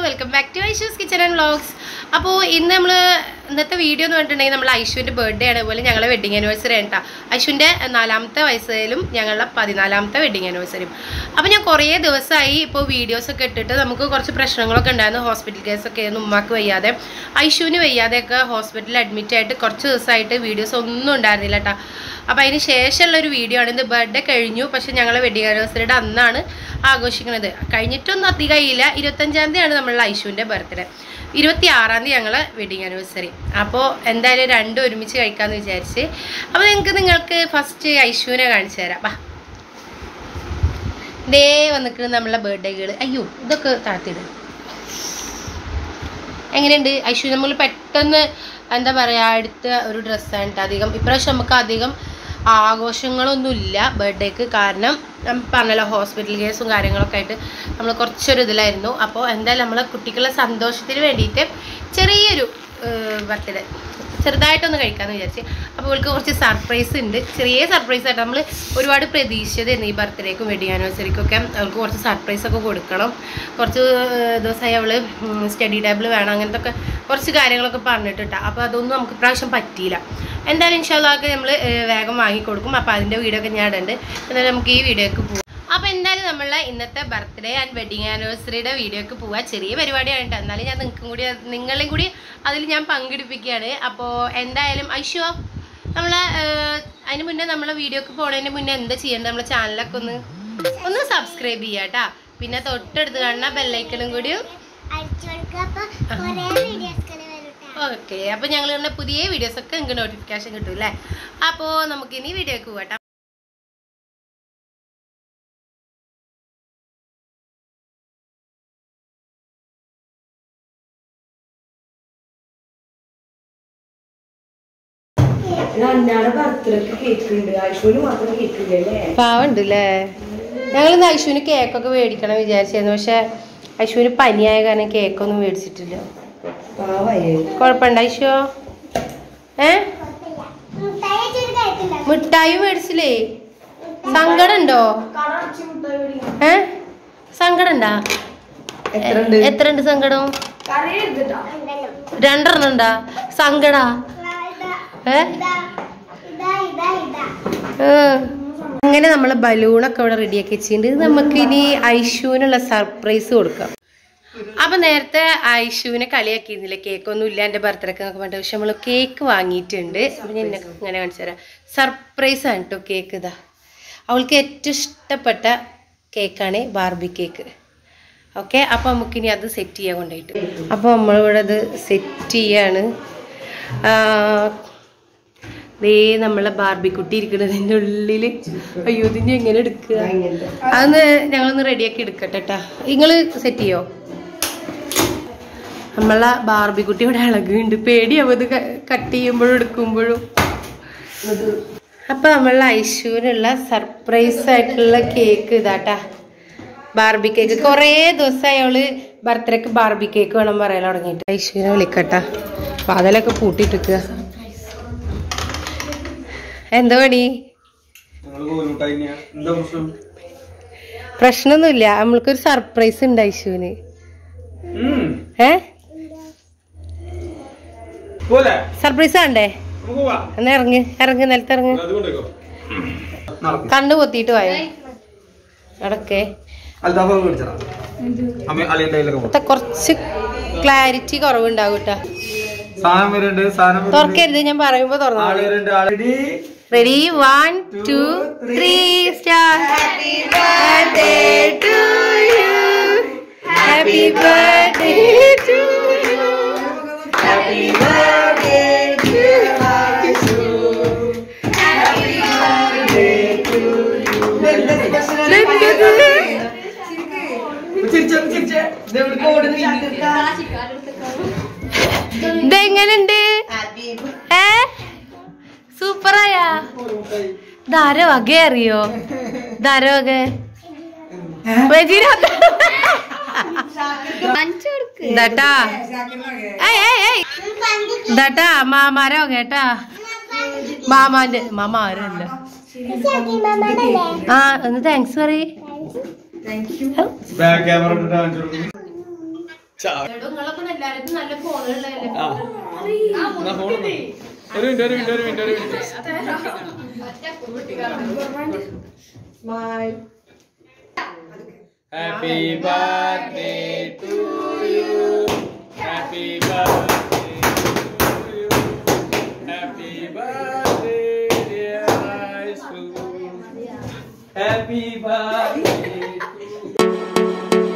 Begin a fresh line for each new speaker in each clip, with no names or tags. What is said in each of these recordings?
Welcome back to Aishu's kitchen and vlogs അപ്പോൾ ഇന്ന് നമ്മൾ ഇന്നത്തെ വീഡിയോ എന്ന് പറഞ്ഞിട്ടുണ്ടെങ്കിൽ നമ്മൾ ഐഷുവിൻ്റെ ബർത്ത്ഡേ ആണ് അതുപോലെ ഞങ്ങളെ വെഡിങ് ആനിവേഴ്സറി ആണ് കേട്ടോ ഐഷുവിൻ്റെ നാലാമത്തെ വയസ്സിലും ഞങ്ങളുടെ പതിനാലാമത്തെ വെഡിങ് ആനിവേഴ്സറിയും അപ്പോൾ ഞാൻ കുറേ ദിവസമായി ഇപ്പോൾ വീഡിയോസൊക്കെ ഇട്ടിട്ട് നമുക്ക് കുറച്ച് പ്രശ്നങ്ങളൊക്കെ ഉണ്ടായിരുന്നു ഹോസ്പിറ്റൽ കേസൊക്കെ ആയിരുന്നു ഉമ്മാക്ക് വയ്യാതെ ഐഷുവിന് വയ്യാതെയൊക്കെ ഹോസ്പിറ്റലിൽ അഡ്മിറ്റ് ആയിട്ട് കുറച്ച് ദിവസമായിട്ട് വീഡിയോസ് ഒന്നും ഉണ്ടായിരുന്നില്ല കേട്ടോ അപ്പോൾ അതിന് ശേഷമുള്ള ഒരു വീഡിയോ ആണ് ഇത് ബർത്ത്ഡേ കഴിഞ്ഞു പക്ഷെ ഞങ്ങളെ വെഡിങ് ആനിവേഴ്സറിയുടെ അന്നാണ് ആഘോഷിക്കുന്നത് കഴിഞ്ഞിട്ടൊന്നും അധികം ആയില്ല ഇരുപത്തഞ്ചാം തീയതിയാണ് നമ്മളുടെ ഐഷുവിൻ്റെ ബർത്ത്ഡേ ഇരുപത്തി ആറാം തീയതി ഞങ്ങളെ വെഡിങ് ആനിവേഴ്സറി അപ്പോൾ എന്തായാലും രണ്ടും ഒരുമിച്ച് കഴിക്കാമെന്ന് വിചാരിച്ച് അപ്പോൾ നിങ്ങൾക്ക് നിങ്ങൾക്ക് ഫസ്റ്റ് ഐഷുവിനെ കാണിച്ചു തരാം വാ ദേ വന്നിട്ട് നമ്മളെ ബർത്ത്ഡേകൾ അയ്യോ ഇതൊക്കെ താഴ്ത്തിയിടും എങ്ങനെയുണ്ട് ഐഷു നമ്മൾ പെട്ടെന്ന് എന്താ പറയുക അടുത്ത ഒരു ഡ്രസ്സാണ് കേട്ടോ അധികം ഇപ്രാവശ്യം നമുക്ക് അധികം ആഘോഷങ്ങളൊന്നുമില്ല ബർത്ത്ഡേക്ക് കാരണം ഞാൻ പറഞ്ഞല്ലോ ഹോസ്പിറ്റൽ കേസും കാര്യങ്ങളൊക്കെ ആയിട്ട് നമ്മൾ കുറച്ചൊരു ഇതിലായിരുന്നു അപ്പോൾ എന്തായാലും നമ്മളെ കുട്ടികളുടെ സന്തോഷത്തിന് വേണ്ടിയിട്ട് ചെറിയൊരു ബർത്ത്ഡേ ചെറുതായിട്ടൊന്ന് കഴിക്കാമെന്ന് വിചാരിച്ച് അപ്പോൾ അവൾക്ക് കുറച്ച് സർപ്രൈസ് ഉണ്ട് ചെറിയ സർപ്രൈസ് ആയിട്ട് നമ്മൾ ഒരുപാട് പ്രതീക്ഷിച്ചതായിരുന്നു ഈ ബർത്ത്ഡേക്കും വെഡിങ് ആനിവേഴ്സറിക്കും ഒക്കെ അവൾക്ക് കുറച്ച് സർപ്രൈസ് ഒക്കെ കൊടുക്കണം കുറച്ച് ഏഹ്, ദിവസമായി അവൾ സ്റ്റഡി ടേബിൾ വേണം അങ്ങനത്തെ ഒക്കെ കുറച്ച് കാര്യങ്ങളൊക്കെ പറഞ്ഞിട്ടാ അപ്പോൾ അതൊന്നും നമുക്ക് ഇപ്രാവശ്യം പറ്റിയില്ല എന്തായാലും ഇൻഷാല്ലാക്ക് നമ്മൾ വേഗം വാങ്ങിക്കൊടുക്കും അപ്പോൾ അതിൻ്റെ വീഡിയോ ഒക്കെ ഞാൻ ഇടുന്നുണ്ട് എന്നാലും നമുക്ക് ഈ വീഡിയോക്ക് പോകാം അപ്പോൾ എന്തായാലും നമ്മളെ ഇന്നത്തെ ബർത്ത്ഡേ ആൻഡ് വെഡിങ് ആനിവേഴ്സറിയുടെ വീഡിയോക്ക് പോവാം ചെറിയ പരിപാടിയാണ് കേട്ടോ എന്നാലും ഞാൻ നിങ്ങൾക്കും കൂടി നിങ്ങളെയും കൂടി അതിൽ ഞാൻ പങ്കെടുപ്പിക്കുകയാണ് അപ്പോൾ എന്തായാലും ഐഷോ നമ്മളെ അതിന് മുന്നേ നമ്മളെ വീഡിയോക്ക് പോണതിന് മുന്നേ എന്താ ചെയ്യേണ്ടത് നമ്മളെ ചാനലൊക്കെ ഒന്ന് ഒന്ന് സബ്സ്ക്രൈബ് ചെയ്യാം കേട്ടോ പിന്നെ തൊട്ടടുത്ത് കാണുന്ന ബെല്ലൈക്കണും കൂടി ഓക്കെ അപ്പോൾ ഞങ്ങൾ കണ്ട പുതിയ വീഡിയോസ് ഒക്കെ നിങ്ങൾക്ക് നോട്ടിഫിക്കേഷൻ കിട്ടും അല്ലേ അപ്പോൾ നമുക്ക് ഇനി വീഡിയോക്ക് പോകട്ടെ
അന്നാടെ ബർത്ത്ഡേക്ക് കേക്ക് ഉണ്ട് ഐഷുവിന് മാത്രം കേക്ക് ഇല്ലല്ലേ
പാവുണ്ട് അല്ലേ ഞങ്ങൾ ഇന്ന് ഐഷുവിന് കേക്കൊക്കെ മേടിക്കണം വിചാരിച്ചായിരുന്നു പക്ഷെ ഐഷുവിന് പനിയായ കാരണം കേക്കൊന്നും മേടിച്ചിട്ടില്ല
പാവയേ
കുഴപ്പമുണ്ട് ഐഷോ ഏ മിഠായി മേടിച്ചില്ലേ സങ്കടം ഉണ്ടോ ഏ സങ്കടം ഉണ്ടാ
എത്ര ഉണ്ട്
എത്ര ഉണ്ട് സങ്കടം രണ്ടെണ്ണം ഉണ്ടാ സങ്കടാ ഏ ഏ. അങ്ങനെ നമ്മൾ ബലൂണൊക്കെ ഇവിടെ റെഡിയാക്കി വെച്ചിട്ടുണ്ട് ഇത് നമുക്ക് ഇനി ഐഷുവിനുള്ള സർപ്രൈസ് കൊടുക്കാം അപ്പൊ നേരത്തെ ഐഷുവിനെ കളിയാക്കിയിരുന്നില്ല കേക്കൊന്നും ഇല്ല എൻ്റെ ബർത്ത്ഡേക്ക് എന്നൊക്കെ പറഞ്ഞിട്ട് പക്ഷെ നമ്മൾ കേക്ക് വാങ്ങിയിട്ടുണ്ട് അപ്പൊ ഞാൻ ഇന്നെ ഇങ്ങനെ കാണിച്ചു തരാം സർപ്രൈസ് ആണ് കേട്ടോ കേക്ക് ഇതാ അവൾക്ക് ഏറ്റവും ഇഷ്ടപ്പെട്ട കേക്കാണ് ബാർബി കേക്ക് ഓക്കെ അപ്പോൾ നമുക്കിനി അത് സെറ്റ് ചെയ്യാൻ കൊണ്ടുപോയിട്ട് അപ്പോൾ നമ്മളിവിടെ അത് സെറ്റ് ചെയ്യാണ് ആ, ദേ നമ്മളെ ബാർബി കുട്ടി ഇരിക്കുന്നതിൻ്റെ ഉള്ളിൽ അയ്യോ ഇതിന് എങ്ങനെ എടുക്കുക അതൊന്ന് ഞങ്ങളൊന്ന് റെഡിയാക്കി എടുക്കട്ടെ കേട്ടാ നിങ്ങൾ സെറ്റ് ചെയ്യോ നമ്മളെ ബാർബി കുട്ടി ഇവിടെ ഇളകുന്നുണ്ട് പേടിയാവും ഇത് കട്ട് ചെയ്യുമ്പോഴും എടുക്കുമ്പോഴും അപ്പൊ നമ്മളെ ഐശുവിനുള്ള സർപ്രൈസ് ആയിട്ടുള്ള കേക്ക് ഇതാട്ടാ ബാർബി കേക്ക് കുറേ ദിവസമായി അവള് ബർത്ത്ഡേക്ക് ബാർബി കേക്ക് വേണം പറയാൻ തുടങ്ങിയിട്ട് ഐശുവിനെ വിളിക്കട്ടാ വാതിലൊക്കെ പൂട്ടിട്ടിക്കുക എന്താ പണി
ഞങ്ങള് കോലുട്ടാ എന്താ പ്രശ്നം
പ്രശ്നമൊന്നുമില്ല നമ്മൾക്കൊരു സർപ്രൈസ് ഉണ്ട് ഐശുവിന്
ഉം.
ഏ
പോലെ
സർപ്രൈസ് വേണ്ടേ
നമുക്ക് പോവാ
എന്നാ ഇറങ്ങ് ഇറങ്ങ് നിലത്ത് ഇറങ്ങ്
അത് കൊണ്ടേക്കോ നടക്ക്
കണ്ണു പൊത്തിയിട്ട് പോയോ നടക്കേ
അൽതാഫ മേടിച്ചടാ അമ്മ അളിയൻ്റെ കയ്യിലൊക്കെ
ഇപ്പത്തെ കുറച്ച് ക്ലാരിറ്റി കുറവുണ്ടാവും കേട്ടാ
സാധനം വരുന്നുണ്ട് സാധനം വരുന്നുണ്ട്.
തുറക്കരുത് ഞാൻ പറയുമ്പോ തുറന്നു
ആള് വരുന്നുണ്ട് already
ready one two three start happy birthday to you happy birthday to you happy birthday to ഇതെങ്ങനുണ്ട് ഏ സൂപ്പറായ ധാര വക അറിയോ ധാര വക ദട്ടാ ഏയ് ഏയ് ഏയ് ദട്ടാ മാമാര വക കേട്ടാ മാമാന്റെ മാമ ആരല്ല ആ ഒന്ന് താങ്ക്സ് പറയ്
ബാക്ക് ക്യാമറ ഇട്ടിട്ട് കാണിച്ചു കൊടുക്കും
നിങ്ങളൊക്കെ എല്ലാവരും നല്ല ഫോണുകളല്ലേ
ആ എന്നാ ഫോൺ ഒരു മിനിറ്റ് ഒരു മിനിറ്റ് ഒരു മിനിറ്റ് ഒരു minute Happy birthday to you. Happy birthday to you. Happy birthday, dear Aisu. Happy birthday to you.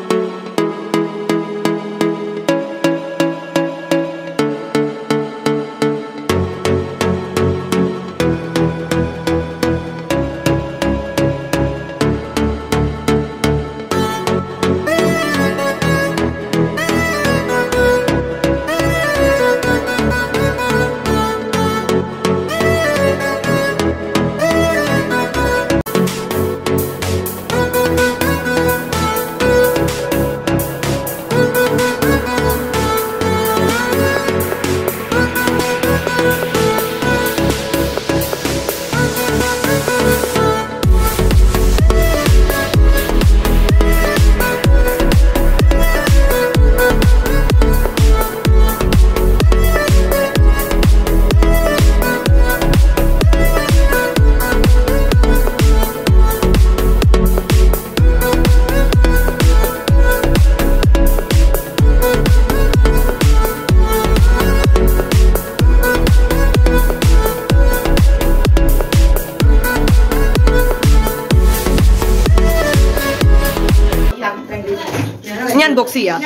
ഞാൻ ബോക്സ് ചെയ്യാം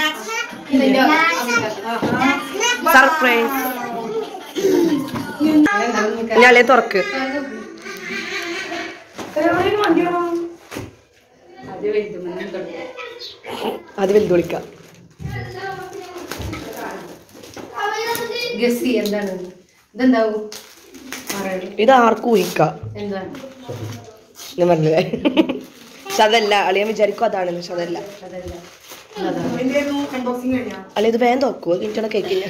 സർപ്രൈസ് ഞാളെ തുറക്ക് അത് വലുത് വിളിക്കാം
ഗസ് എന്താണ് ഇതെന്താവും പറയണേ
ഇത് ആർക്കും ഊഹിക്കാം
എന്താ
ഞാൻ പറഞ്ഞില്ലേ പക്ഷെ അതല്ല അളിയൻ വിചാരിക്കും അതാണെന്ന് പക്ഷെ അതല്ല
അതല്ല
അല്ലെ ഇത് വേഗം തുറക്കുവോ കിട്ടണ കേക്കില്ല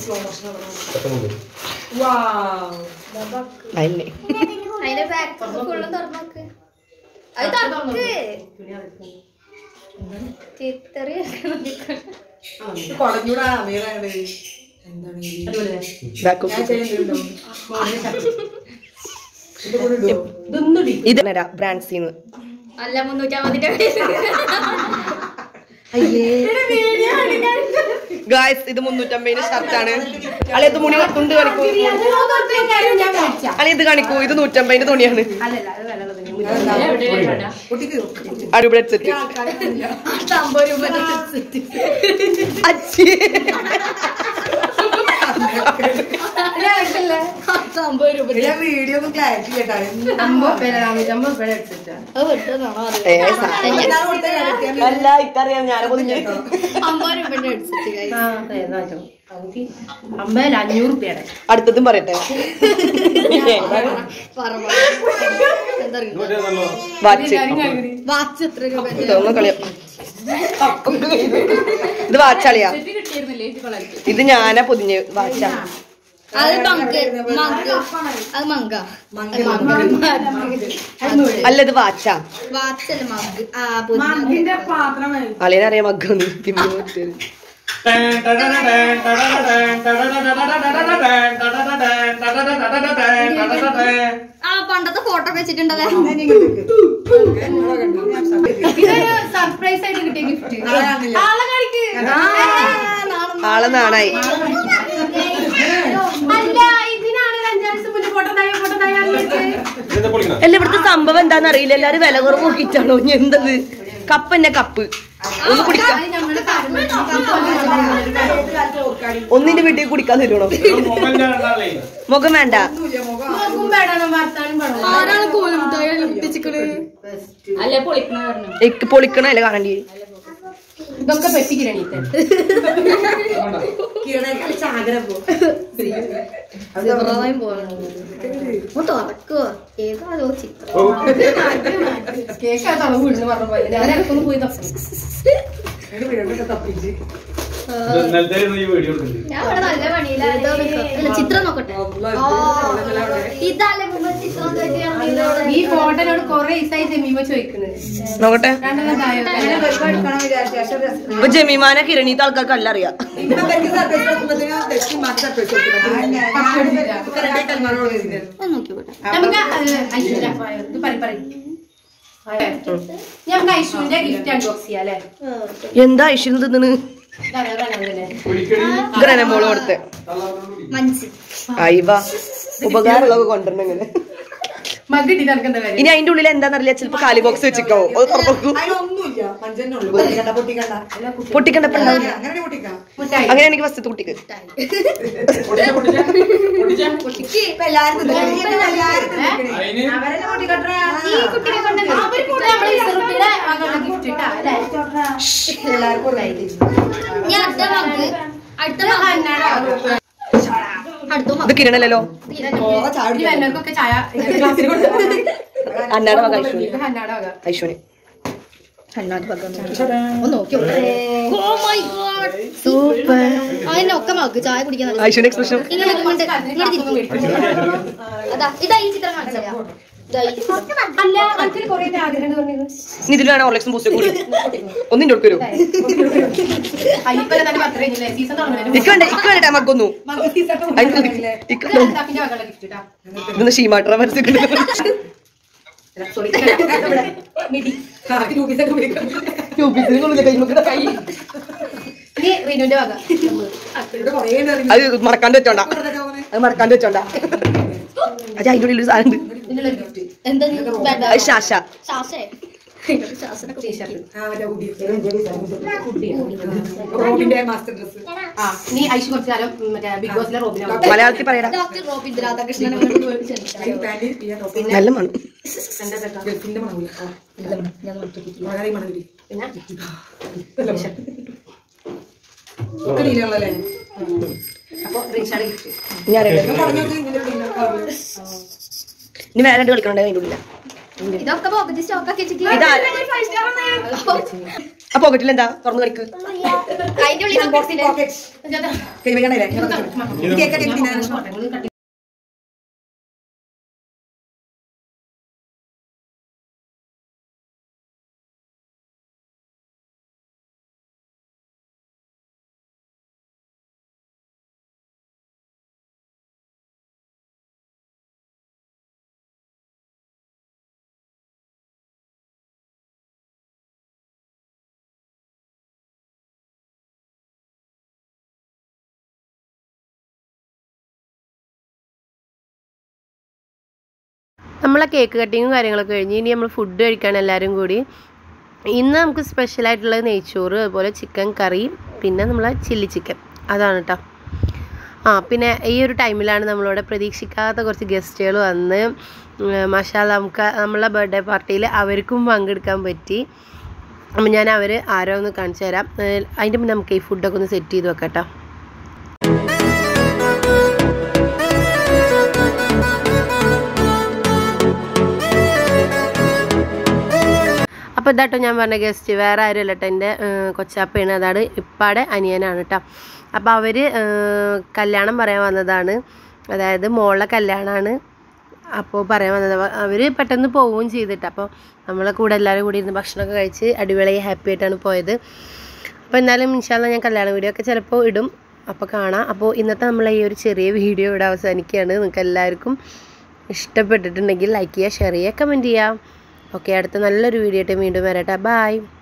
അതന്നെ
അതിന്റെ ബാക്ക് ഫുള്ളും തുറന്നോക്ക് അത് തുറക്ക് ചിത്തറി
ബാക്കും ഇത് ബ്രാൻഡ്സിന്ന്
അല്ല മുന്നൂറ്റമ്പതിന്റെ
ഗായ്സ് ഇത് മുന്നൂറ്റമ്പതിന് ഷർട്ടാണ് അല്ലെ ഇത് മുടി തുണ്ട് കാണിക്കൂ അല്ലെ ഇത് കാണിക്കൂ ഇത് നൂറ്റമ്പതിന്റെ തുണിയാണ്
അല്ലല്ല അത് വില
അടിപൊളി സെറ്റ്
അമ്പത് രൂപ
അച്ഛേ
അമ്പത് രൂപ
വീഡിയോ ഒന്നും ക്ലാരിറ്റി കേട്ടാ
അമ്പത് പേര് അമ്പത് പേര് എടുത്തിട്ടാ
അത് വെട്ടതാണോ
അല്ല ഇക്കറിയാം ഞാനെ പൊതിഞ്ഞു
അമ്പത് രൂപന്റെ അടിച്ചിട്ട് guys.
ആ ഏതാ അമ്പതിൽ അഞ്ഞൂറ് രൂപയുടെ
അടുത്തതും പറയട്ടെ
പറ, പറ. എന്താ അറിയോ?
വാച്ച്
വാച്ച് എത്ര രൂപ
ഇതൊന്നും കളിയാ ഇത് വാച്ചളിയാ ഇത് ഞാനാ പൊതിഞ്ഞ് വാച്ചാ
അത് മങ്ക് മങ്ക് അത് മങ്ക
അല്ല ഇത് വാച്ചാ
വാച്ചല്ല മങ്ക് ആ പൊന്നു
അളിയനറിയാം മഗ്ഗൊന്നും തിന്നു പറ്റിയത്
ആ പണ്ടത്തെ ഫോട്ടോ വെച്ചിട്ടുണ്ടല്ലേ
സർപ്രൈസ് ആയിട്ട് കിട്ടിയ ഗിഫ്റ്റ്
ആളെ നാണായി
അല്ല ഇതിനാണ് ഒരു അഞ്ചാറ് ദിവസം മുന്നേ ഫോട്ടോ തായ ഫോട്ടോ തായ
ഇതെന്താ പൊളിക്കണ
അല്ല ഇവിടുത്തെ സംഭവം എന്താന്ന് അറിയില്ല എല്ലാരും വില കുറവ് നോക്കിച്ചാണോ ഇനി എന്തത് കപ്പ് എന്നെ കപ്പ് ഒന്ന് കുടിക്കാം
നമ്മള്
ഒന്നിന്റെ വീട്ടിൽ കുടിക്കാൻ തരുമോ
മൊബൈൽ രണ്ടാളേ
മുഖം വേണ്ട
നോക്കും വേണം വർത്താനം വേണം
ആരാണ് കോലുമുട്ടായി എത്തിച്ചിക്കണ്
എനിക്ക് പൊളിക്കണല്ലേ കാണണ്ടി
ഇതൊക്കെ പെട്ടിക്കിരണീത്തെ
തുറക്കോ ഏതാണോ ചിത്രം
കേക്ക് ആ തളവ് വീഴുന്നു പറഞ്ഞ പോലെ ഞാൻ ഇടക്കൊന്ന് പോയി തപ്പി
ഇന്നലത്തെ ഈ വീഡിയോ എടുക്കുന്നുണ്ട്
ഞാൻ ഇവിടെ നല്ല പണിയിലാണ് ചിത്രം നോക്കട്ടെ ഇതല്ലേ മുമ്പ് ചിത്രം നോക്കിയാണ്
ഈ ഫോട്ടോനോട് കൊറേ ദിവസമായി ജമീമ ചോദിക്കുന്നത്
നോക്കട്ടെ
രണ്ടെണ്ണം തായോ
ഇപ്പൊ ജമീമാനെ കിരണീത്ത ആൾക്കാർക്ക് അല്ല അറിയാം
ഒന്ന് നോക്കിക്കോട്ടെ
നമുക്ക് ഐശ്വര്യ ഇത് പറ പറ നമുക്ക് ഐശ്വര്യന്റെ ഗിഫ്റ്റ് അൺബോക്സ് ചെയ്യാം അല്ലേ
എന്താ ഐശ്വര്യം തിന്നണ്
ഇതാണ് പറഞ്ഞതല്ലേ
ഇങ്ങനെ മോള് കൊടുത്ത്
മനസ്സ്
അയവ ഉപകാരമുള്ളതൊക്കെ കൊണ്ടുവരണം ഇങ്ങനെ
മഗ് കിട്ടി നമുക്ക് എന്താ കാര്യം
ഇനി അതിന്റെ ഉള്ളിൽ എന്താന്നറിയില്ല ചിലപ്പോ കാലി ബോക്സ് വെച്ചിക്കോ അത് തുറന്നു പൊട്ടിക്കണ്ട ഇപ്പൊ ഉണ്ടാവില്ല.
മുട്ടായി
അങ്ങനെ എനിക്ക് ഫസ്റ്റ് കുട്ടിക്ക്
അതിന്
ഈ കുട്ടിയെ കൊണ്ട്
അവര് കൂടെ നമ്മളെ ഇസറുട്ടിയുടെ വകയുള്ള ഗിഫ്റ്റ് ഇട്ടാ അല്ലേ
ഞാൻ അടുത്ത മഗ് അടുത്ത
ഇത്
മഗ്
ഹന്നാടെ വക.
അടുത്ത
ഇത്
മഗ്
കിരണല്ലോ
ഇനി വന്നവർക്കൊക്കെ ചായ ഗ്ലാസ്സിൽ കൊടുത്തു
അന്നാടെ മക ഐശ്വര്യ
ഇത് ഹന്നാടെ വക
ഐശ്വര്യ
സൂപ്പർ അതിന്റെ ഒക്കെ മഗ് ചായ കുടിക്കാൻ നല്ല-
ഐശ്വര്യ എക്സ്പ്രഷൻ
ഇങ്ങോട്ട് ഇങ്ങോട്ട് ഇങ്ങോട്ട് തിരിക്ക്. അതാ ഇതാ ഈ ചിത്രം കാണിച്ചു തരാം. ഇതാ ഈ ചിത്രം.
അല്ല അച്ഛന് കൊറേ ആഗ്രഹം തോന്നിയത്
ഇനി ഇതിൽ വേണം ഓർലെക്സും ബൂസ്റ്റ് കൂടി ഒന്നിന്റെ കൊടുക്കൂ
അയ്യപ്പനെ തന്നെ പത്ര കഴിഞ്ഞില്ലേ സീസൺ തുടങ്ങുന്നതിന്
ഇക്ക് വേണ്ട ഇക്ക് വേണ്ട മക്കൊന്നു
മഗ് സീസൺ
ഇക്ക്
ഇത് അൽത്താഫിന്റെ വകയുള്ള ഗിഫ്റ്റ് ഇട്ടാ
ഇതൊന്ന് ഷീമാട്ടറ മനസ്സിലാക്കുന്നത്
സോറി മിടി ഇനി റിനുവിന്റെ വക
അത് മറക്കാണ്ട് വെച്ചോണ്ട അത് മറക്കാണ്ട് വെച്ചോണ്ട അത് അതിന്റെ ഉള്ളിൽ ഒരു സാധനം ഉണ്ട്
ഇതിനുള്ള ഗിഫ്റ്റ്
എന്താ നീ വേണ്ട.
അത് ശാശ
ശ്വാസേ ശ്വാസനൊക്കെ
ടീഷർട്ട് ആ നീ ഐശു കുറച്ച് കാലം മറ്റേ ബിഗ് ബോസിലെ റോബിനാണ്
മലയാളത്തിൽ പറയടാ
ഡോക്ടർ റോബിൻ രാധാകൃഷ്ണനെ കൊണ്ട്
നല്ല മണം
എന്റെ ചെക്ക പിന്നെ അപ്പൊ റീഷാടെ ഗിഫ്റ്റ്
ഞാൻ അറിയില്ല. ഇനി വേറെ രണ്ട് കളിക്കണുണ്ട് അതിന്റെ ഉള്ളിൽ
ഇതൊക്കെ പോക്കറ്റ് സ്റ്റോക്ക് ആക്കി വെച്ചിട്ട്
ഇതാ ആ പോക്കറ്റിൽ എന്താ തുറന്നു കളിക്ക്
അതിന്റെ ഉള്ളിൽ അൺബോക്സിന്റെ
നമ്മളെ കേക്ക് കട്ടിങ്ങും കാര്യങ്ങളൊക്കെ കഴിഞ്ഞ് ഇനി നമ്മൾ ഫുഡ് കഴിക്കാൻ എല്ലാവരും കൂടി ഇന്ന് നമുക്ക് സ്പെഷ്യലായിട്ടുള്ളത് നെയ്ച്ചോറ് അതുപോലെ ചിക്കൻ കറി പിന്നെ നമ്മളെ ചില്ലി ചിക്കൻ അതാണ് കേട്ടോ ആ പിന്നെ ഈ ഒരു ടൈമിലാണ് നമ്മളിവിടെ പ്രതീക്ഷിക്കാത്ത കുറച്ച് ഗസ്റ്റുകൾ വന്ന് മഷാല നമുക്ക് നമ്മളെ ബർത്ത്ഡേ പാർട്ടിയിൽ അവർക്കും പങ്കെടുക്കാൻ പറ്റി അപ്പം ഞാൻ അവർ ആരോ ഒന്ന് കാണിച്ചു തരാം ഏഹ് അതിൻ്റെ മുന്നേ നമുക്ക് ഈ ഫുഡൊക്കെ ഒന്ന് സെറ്റ് ചെയ്ത് വെക്കാം കേട്ടോ അപ്പോൾ ഇതാട്ടോ ഞാൻ പറഞ്ഞ ഗസ്റ്റ് വേറെ ആരും അല്ല കേട്ടോ എൻ്റെ കൊച്ചാപ്പയാണ് അതാണ് ഇപ്പാടെ അനിയനാണ് കേട്ടോ അപ്പോൾ അവർ കല്യാണം പറയാൻ വന്നതാണ് അതായത് മോളുടെ കല്യാണമാണ് അപ്പോൾ പറയാൻ വന്നത് അവർ പെട്ടെന്ന് പോവുകയും ചെയ്തിട്ട് അപ്പോൾ നമ്മളെ കൂടെ എല്ലാവരും കൂടി ഇരുന്ന് ഭക്ഷണമൊക്കെ കഴിച്ച് അടിപൊളി ഹാപ്പി ആയിട്ടാണ് പോയത് അപ്പോൾ എന്നാലും ഇൻഷാല്ല ഞാൻ കല്യാണ വീഡിയോ ഒക്കെ ചിലപ്പോൾ ഇടും അപ്പോൾ കാണാം അപ്പോൾ ഇന്നത്തെ നമ്മളെ ഈ ഒരു ചെറിയ വീഡിയോ ഇവിടെ അവസാനിക്കുകയാണ് നിങ്ങൾക്ക് എല്ലാവർക്കും ഇഷ്ടപ്പെട്ടിട്ടുണ്ടെങ്കിൽ ലൈക്ക് ചെയ്യുക ഷെയർ ചെയ്യുക കമൻറ്റ് ചെയ്യുക ഓക്കെ അടുത്ത നല്ലൊരു വീഡിയോ ആയിട്ട് വീണ്ടും വരട്ടെ ബായ്